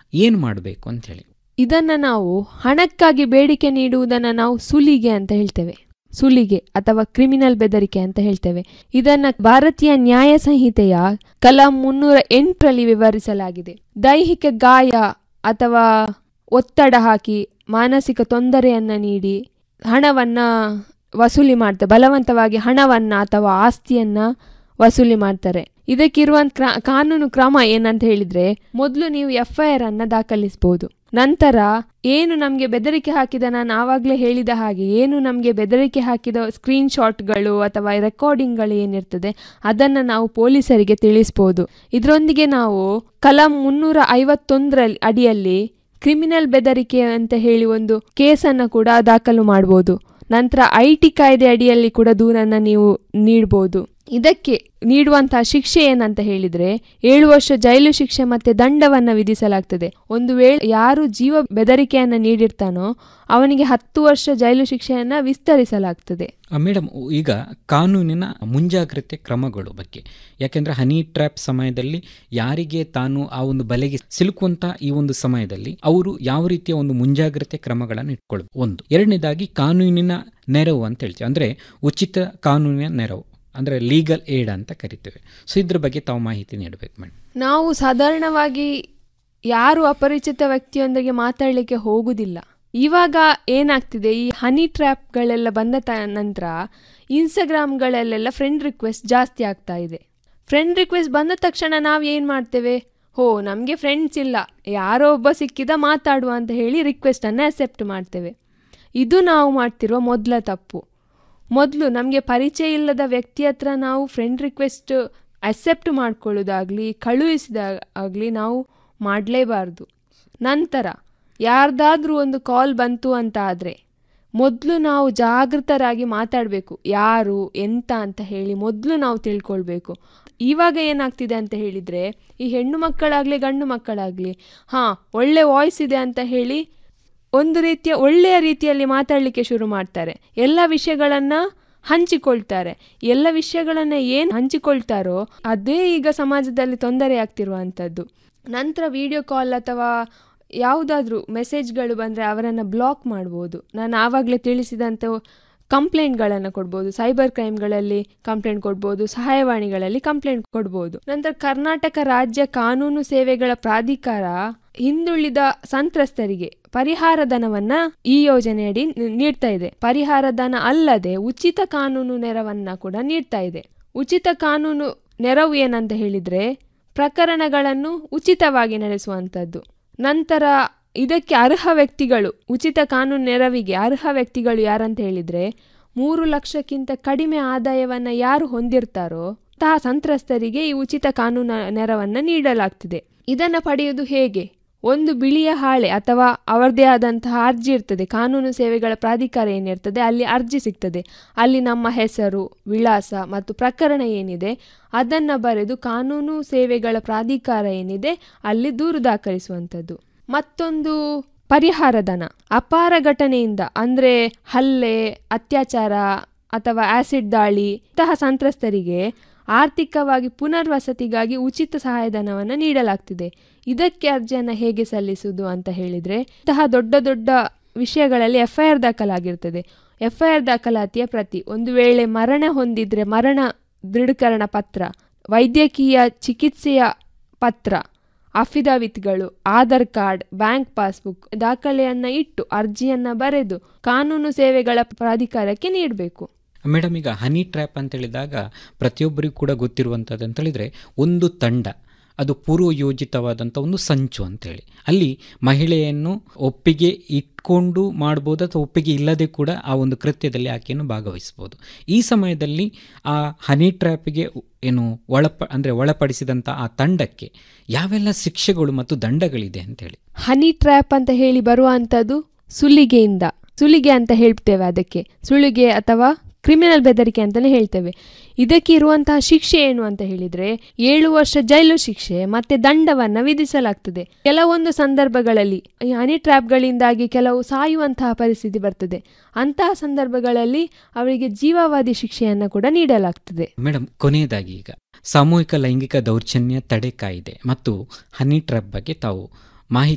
ಏನು ಮಾಡಬೇಕು ಅಂತ ಹೇಳಿ ಇದನ್ನ ನಾವು ಹಣಕ್ಕಾಗಿ ಬೇಡಿಕೆ ನೀಡುವುದನ್ನ ನಾವು ಸುಲಿಗೆ ಅಂತ ಹೇಳ್ತೇವೆ ಸುಲಿಗೆ ಅಥವಾ ಕ್ರಿಮಿನಲ್ ಬೆದರಿಕೆ ಅಂತ ಹೇಳ್ತೇವೆ ಇದನ್ನ ಭಾರತೀಯ ನ್ಯಾಯ ಸಂಹಿತೆಯ ಕಲಂ ಮುನ್ನೂರ ಎಂಟರಲ್ಲಿ ವಿವರಿಸಲಾಗಿದೆ ದೈಹಿಕ ಗಾಯ ಅಥವಾ ಒತ್ತಡ ಹಾಕಿ ಮಾನಸಿಕ ತೊಂದರೆಯನ್ನ ನೀಡಿ ಹಣವನ್ನ ವಸೂಲಿ ಮಾಡ್ತಾರೆ ಬಲವಂತವಾಗಿ ಹಣವನ್ನ ಅಥವಾ ಆಸ್ತಿಯನ್ನ ವಸೂಲಿ ಮಾಡ್ತಾರೆ ಇದಕ್ಕಿರುವಂತ ಕ್ರ ಕಾನೂನು ಕ್ರಮ ಏನಂತ ಹೇಳಿದ್ರೆ ಮೊದಲು ನೀವು ಎಫ್ ಐ ಆರ್ ಅನ್ನ ದಾಖಲಿಸಬಹುದು ನಂತರ ಏನು ನಮಗೆ ಬೆದರಿಕೆ ಹಾಕಿದ ನಾನು ಆವಾಗಲೇ ಹೇಳಿದ ಹಾಗೆ ಏನು ನಮಗೆ ಬೆದರಿಕೆ ಹಾಕಿದ ಸ್ಕ್ರೀನ್ ಶಾಟ್ಗಳು ಅಥವಾ ರೆಕಾರ್ಡಿಂಗ್ಗಳು ಏನಿರ್ತದೆ ಅದನ್ನು ನಾವು ಪೊಲೀಸರಿಗೆ ತಿಳಿಸ್ಬೋದು ಇದರೊಂದಿಗೆ ನಾವು ಕಲಂ ಮುನ್ನೂರ ಐವತ್ತೊಂದರಲ್ಲಿ ಅಡಿಯಲ್ಲಿ ಕ್ರಿಮಿನಲ್ ಬೆದರಿಕೆ ಅಂತ ಹೇಳಿ ಒಂದು ಕೇಸನ್ನು ಕೂಡ ದಾಖಲು ಮಾಡ್ಬೋದು ನಂತರ ಐ ಟಿ ಕಾಯ್ದೆ ಅಡಿಯಲ್ಲಿ ಕೂಡ ದೂರನ್ನ ನೀವು ನೀಡ್ಬೋದು ಇದಕ್ಕೆ ನೀಡುವಂತಹ ಶಿಕ್ಷೆ ಏನಂತ ಹೇಳಿದ್ರೆ ಏಳು ವರ್ಷ ಜೈಲು ಶಿಕ್ಷೆ ಮತ್ತೆ ದಂಡವನ್ನ ವಿಧಿಸಲಾಗ್ತದೆ ಒಂದು ವೇಳೆ ಯಾರು ಜೀವ ಬೆದರಿಕೆಯನ್ನ ನೀಡಿರ್ತಾನೋ ಅವನಿಗೆ ಹತ್ತು ವರ್ಷ ಜೈಲು ಶಿಕ್ಷೆಯನ್ನ ವಿಸ್ತರಿಸಲಾಗ್ತದೆ ಮೇಡಮ್ ಈಗ ಕಾನೂನಿನ ಮುಂಜಾಗ್ರತೆ ಕ್ರಮಗಳು ಬಗ್ಗೆ ಯಾಕೆಂದ್ರೆ ಹನಿ ಟ್ರ್ಯಾಪ್ ಸಮಯದಲ್ಲಿ ಯಾರಿಗೆ ತಾನು ಆ ಒಂದು ಬಲೆಗೆ ಸಿಲುಕುವಂತ ಈ ಒಂದು ಸಮಯದಲ್ಲಿ ಅವರು ಯಾವ ರೀತಿಯ ಒಂದು ಮುಂಜಾಗ್ರತೆ ಕ್ರಮಗಳನ್ನು ಇಟ್ಕೊಳ್ಬೇಕು ಒಂದು ಎರಡನೇದಾಗಿ ಕಾನೂನಿನ ನೆರವು ಅಂತ ಹೇಳ್ತೀವಿ ಅಂದ್ರೆ ಉಚಿತ ಕಾನೂನಿನ ನೆರವು ಅಂದ್ರೆ ಲೀಗಲ್ ಏಡ್ ಅಂತ ಕರಿತೇವೆ ಸೊ ಇದ್ರ ಬಗ್ಗೆ ತಾವು ಮಾಹಿತಿ ನೀಡಬೇಕು ಮೇಡಮ್ ನಾವು ಸಾಧಾರಣವಾಗಿ ಯಾರು ಅಪರಿಚಿತ ವ್ಯಕ್ತಿಯೊಂದಿಗೆ ಮಾತಾಡಲಿಕ್ಕೆ ಹೋಗುದಿಲ್ಲ ಇವಾಗ ಏನಾಗ್ತಿದೆ ಈ ಹನಿ ಟ್ರ್ಯಾಪ್ಗಳೆಲ್ಲ ಬಂದ ತ ನಂತರ ಇನ್ಸ್ಟಾಗ್ರಾಮ್ಗಳಲ್ಲೆಲ್ಲ ಫ್ರೆಂಡ್ ರಿಕ್ವೆಸ್ಟ್ ಜಾಸ್ತಿ ಆಗ್ತಾ ಇದೆ ಫ್ರೆಂಡ್ ರಿಕ್ವೆಸ್ಟ್ ಬಂದ ತಕ್ಷಣ ನಾವು ಏನು ಮಾಡ್ತೇವೆ ಹೋ ನಮಗೆ ಫ್ರೆಂಡ್ಸ್ ಇಲ್ಲ ಯಾರೋ ಒಬ್ಬ ಸಿಕ್ಕಿದ ಮಾತಾಡುವ ಅಂತ ಹೇಳಿ ರಿಕ್ವೆಸ್ಟನ್ನು ಅಕ್ಸೆಪ್ಟ್ ಮಾಡ್ತೇವೆ ಇದು ನಾವು ಮಾಡ್ತಿರುವ ಮೊದಲ ತಪ್ಪು ಮೊದಲು ನಮಗೆ ಪರಿಚಯ ಇಲ್ಲದ ವ್ಯಕ್ತಿ ಹತ್ರ ನಾವು ಫ್ರೆಂಡ್ ರಿಕ್ವೆಸ್ಟ್ ಅಕ್ಸೆಪ್ಟ್ ಮಾಡ್ಕೊಳ್ಳೋದಾಗಲಿ ಕಳುಹಿಸಿದಾಗಲಿ ನಾವು ಮಾಡಲೇಬಾರ್ದು ನಂತರ ಯಾರ್ದಾದ್ರೂ ಒಂದು ಕಾಲ್ ಬಂತು ಅಂತ ಆದರೆ ಮೊದಲು ನಾವು ಜಾಗೃತರಾಗಿ ಮಾತಾಡಬೇಕು ಯಾರು ಎಂತ ಅಂತ ಹೇಳಿ ಮೊದಲು ನಾವು ತಿಳ್ಕೊಳ್ಬೇಕು ಇವಾಗ ಏನಾಗ್ತಿದೆ ಅಂತ ಹೇಳಿದರೆ ಈ ಹೆಣ್ಣು ಮಕ್ಕಳಾಗಲಿ ಗಂಡು ಮಕ್ಕಳಾಗಲಿ ಹಾಂ ಒಳ್ಳೆ ವಾಯ್ಸ್ ಇದೆ ಅಂತ ಹೇಳಿ ಒಂದು ರೀತಿಯ ಒಳ್ಳೆಯ ರೀತಿಯಲ್ಲಿ ಮಾತಾಡಲಿಕ್ಕೆ ಶುರು ಮಾಡ್ತಾರೆ ಎಲ್ಲ ವಿಷಯಗಳನ್ನು ಹಂಚಿಕೊಳ್ತಾರೆ ಎಲ್ಲ ವಿಷಯಗಳನ್ನು ಏನು ಹಂಚಿಕೊಳ್ತಾರೋ ಅದೇ ಈಗ ಸಮಾಜದಲ್ಲಿ ತೊಂದರೆ ಆಗ್ತಿರುವಂಥದ್ದು ನಂತರ ವಿಡಿಯೋ ಕಾಲ್ ಅಥವಾ ಯಾವುದಾದ್ರೂ ಮೆಸೇಜ್ಗಳು ಬಂದರೆ ಅವರನ್ನು ಬ್ಲಾಕ್ ಮಾಡ್ಬೋದು ನಾನು ಆವಾಗಲೇ ತಿಳಿಸಿದಂಥ ಕಂಪ್ಲೇಂಟ್ಗಳನ್ನು ಕೊಡ್ಬೋದು ಸೈಬರ್ ಕ್ರೈಮ್ಗಳಲ್ಲಿ ಕಂಪ್ಲೇಂಟ್ ಕೊಡ್ಬೋದು ಸಹಾಯವಾಣಿಗಳಲ್ಲಿ ಕಂಪ್ಲೇಂಟ್ ಕೊಡ್ಬೋದು ನಂತರ ಕರ್ನಾಟಕ ರಾಜ್ಯ ಕಾನೂನು ಸೇವೆಗಳ ಪ್ರಾಧಿಕಾರ ಹಿಂದುಳಿದ ಸಂತ್ರಸ್ತರಿಗೆ ಪರಿಹಾರ ಧನವನ್ನ ಈ ಯೋಜನೆಯಡಿ ನೀಡ್ತಾ ಇದೆ ಪರಿಹಾರ ಧನ ಅಲ್ಲದೆ ಉಚಿತ ಕಾನೂನು ನೆರವನ್ನ ಕೂಡ ನೀಡ್ತಾ ಇದೆ ಉಚಿತ ಕಾನೂನು ನೆರವು ಏನಂತ ಹೇಳಿದ್ರೆ ಪ್ರಕರಣಗಳನ್ನು ಉಚಿತವಾಗಿ ನಡೆಸುವಂಥದ್ದು ನಂತರ ಇದಕ್ಕೆ ಅರ್ಹ ವ್ಯಕ್ತಿಗಳು ಉಚಿತ ಕಾನೂನು ನೆರವಿಗೆ ಅರ್ಹ ವ್ಯಕ್ತಿಗಳು ಯಾರಂತ ಹೇಳಿದ್ರೆ ಮೂರು ಲಕ್ಷಕ್ಕಿಂತ ಕಡಿಮೆ ಆದಾಯವನ್ನು ಯಾರು ಹೊಂದಿರ್ತಾರೋ ಅಂತಹ ಸಂತ್ರಸ್ತರಿಗೆ ಈ ಉಚಿತ ಕಾನೂನು ನೆರವನ್ನು ನೀಡಲಾಗ್ತಿದೆ ಇದನ್ನು ಪಡೆಯುವುದು ಹೇಗೆ ಒಂದು ಬಿಳಿಯ ಹಾಳೆ ಅಥವಾ ಅವರದೇ ಆದಂತಹ ಅರ್ಜಿ ಇರ್ತದೆ ಕಾನೂನು ಸೇವೆಗಳ ಪ್ರಾಧಿಕಾರ ಏನಿರ್ತದೆ ಅಲ್ಲಿ ಅರ್ಜಿ ಸಿಗ್ತದೆ ಅಲ್ಲಿ ನಮ್ಮ ಹೆಸರು ವಿಳಾಸ ಮತ್ತು ಪ್ರಕರಣ ಏನಿದೆ ಅದನ್ನು ಬರೆದು ಕಾನೂನು ಸೇವೆಗಳ ಪ್ರಾಧಿಕಾರ ಏನಿದೆ ಅಲ್ಲಿ ದೂರು ದಾಖಲಿಸುವಂಥದ್ದು ಮತ್ತೊಂದು ಪರಿಹಾರ ಧನ ಅಪಾರ ಘಟನೆಯಿಂದ ಅಂದರೆ ಹಲ್ಲೆ ಅತ್ಯಾಚಾರ ಅಥವಾ ಆಸಿಡ್ ದಾಳಿ ಇಂತಹ ಸಂತ್ರಸ್ತರಿಗೆ ಆರ್ಥಿಕವಾಗಿ ಪುನರ್ವಸತಿಗಾಗಿ ಉಚಿತ ಸಹಾಯಧನವನ್ನು ನೀಡಲಾಗ್ತಿದೆ ಇದಕ್ಕೆ ಅರ್ಜಿಯನ್ನು ಹೇಗೆ ಸಲ್ಲಿಸುವುದು ಅಂತ ಹೇಳಿದರೆ ಇಂತಹ ದೊಡ್ಡ ದೊಡ್ಡ ವಿಷಯಗಳಲ್ಲಿ ಎಫ್ ಐ ಆರ್ ದಾಖಲಾಗಿರ್ತದೆ ಎಫ್ ಐ ಆರ್ ದಾಖಲಾತಿಯ ಪ್ರತಿ ಒಂದು ವೇಳೆ ಮರಣ ಹೊಂದಿದ್ರೆ ಮರಣ ದೃಢೀಕರಣ ಪತ್ರ ವೈದ್ಯಕೀಯ ಚಿಕಿತ್ಸೆಯ ಪತ್ರ ಅಫಿದಾವಿತ್ಗಳು ಆಧಾರ್ ಕಾರ್ಡ್ ಬ್ಯಾಂಕ್ ಪಾಸ್ಬುಕ್ ದಾಖಲೆಯನ್ನು ಇಟ್ಟು ಅರ್ಜಿಯನ್ನು ಬರೆದು ಕಾನೂನು ಸೇವೆಗಳ ಪ್ರಾಧಿಕಾರಕ್ಕೆ ನೀಡಬೇಕು ಮೇಡಮ್ ಈಗ ಹನಿ ಟ್ರ್ಯಾಪ್ ಅಂತ ಹೇಳಿದಾಗ ಪ್ರತಿಯೊಬ್ಬರಿಗೂ ಕೂಡ ಗೊತ್ತಿರುವಂಥದ್ದು ಅಂತ ಹೇಳಿದರೆ ಒಂದು ತಂಡ ಅದು ಪೂರ್ವಯೋಜಿತವಾದಂಥ ಒಂದು ಸಂಚು ಅಂತೇಳಿ ಅಲ್ಲಿ ಮಹಿಳೆಯನ್ನು ಒಪ್ಪಿಗೆ ಇಟ್ಕೊಂಡು ಮಾಡ್ಬೋದು ಅಥವಾ ಒಪ್ಪಿಗೆ ಇಲ್ಲದೆ ಕೂಡ ಆ ಒಂದು ಕೃತ್ಯದಲ್ಲಿ ಆಕೆಯನ್ನು ಭಾಗವಹಿಸ್ಬೋದು ಈ ಸಮಯದಲ್ಲಿ ಆ ಹನಿ ಟ್ರ್ಯಾಪಿಗೆ ಏನು ಒಳಪ ಅಂದರೆ ಒಳಪಡಿಸಿದಂಥ ಆ ತಂಡಕ್ಕೆ ಯಾವೆಲ್ಲ ಶಿಕ್ಷೆಗಳು ಮತ್ತು ದಂಡಗಳಿದೆ ಅಂತೇಳಿ ಹನಿ ಟ್ರ್ಯಾಪ್ ಅಂತ ಹೇಳಿ ಬರುವಂಥದ್ದು ಸುಲಿಗೆಯಿಂದ ಸುಲಿಗೆ ಅಂತ ಹೇಳ್ತೇವೆ ಅದಕ್ಕೆ ಸುಲಿಗೆ ಅಥವಾ ಕ್ರಿಮಿನಲ್ ಬೆದರಿಕೆ ಅಂತಲೇ ಹೇಳ್ತೇವೆ ಇದಕ್ಕೆ ಇರುವಂತಹ ಶಿಕ್ಷೆ ಏನು ಅಂತ ಹೇಳಿದ್ರೆ ಏಳು ವರ್ಷ ಜೈಲು ಶಿಕ್ಷೆ ಮತ್ತೆ ದಂಡವನ್ನು ವಿಧಿಸಲಾಗ್ತದೆ ಕೆಲವೊಂದು ಸಂದರ್ಭಗಳಲ್ಲಿ ಈ ಹನಿ ಟ್ರ್ಯಾಪ್ಗಳಿಂದಾಗಿ ಕೆಲವು ಸಾಯುವಂತಹ ಪರಿಸ್ಥಿತಿ ಬರ್ತದೆ ಅಂತಹ ಸಂದರ್ಭಗಳಲ್ಲಿ ಅವರಿಗೆ ಜೀವಾವಧಿ ಶಿಕ್ಷೆಯನ್ನು ಕೂಡ ನೀಡಲಾಗ್ತದೆ ಮೇಡಮ್ ಕೊನೆಯದಾಗಿ ಈಗ ಸಾಮೂಹಿಕ ಲೈಂಗಿಕ ದೌರ್ಜನ್ಯ ತಡೆ ಕಾಯ್ದೆ ಮತ್ತು ಹನಿ ಟ್ರ್ಯಾಪ್ ಬಗ್ಗೆ ತಾವು ಮಾಹಿತಿ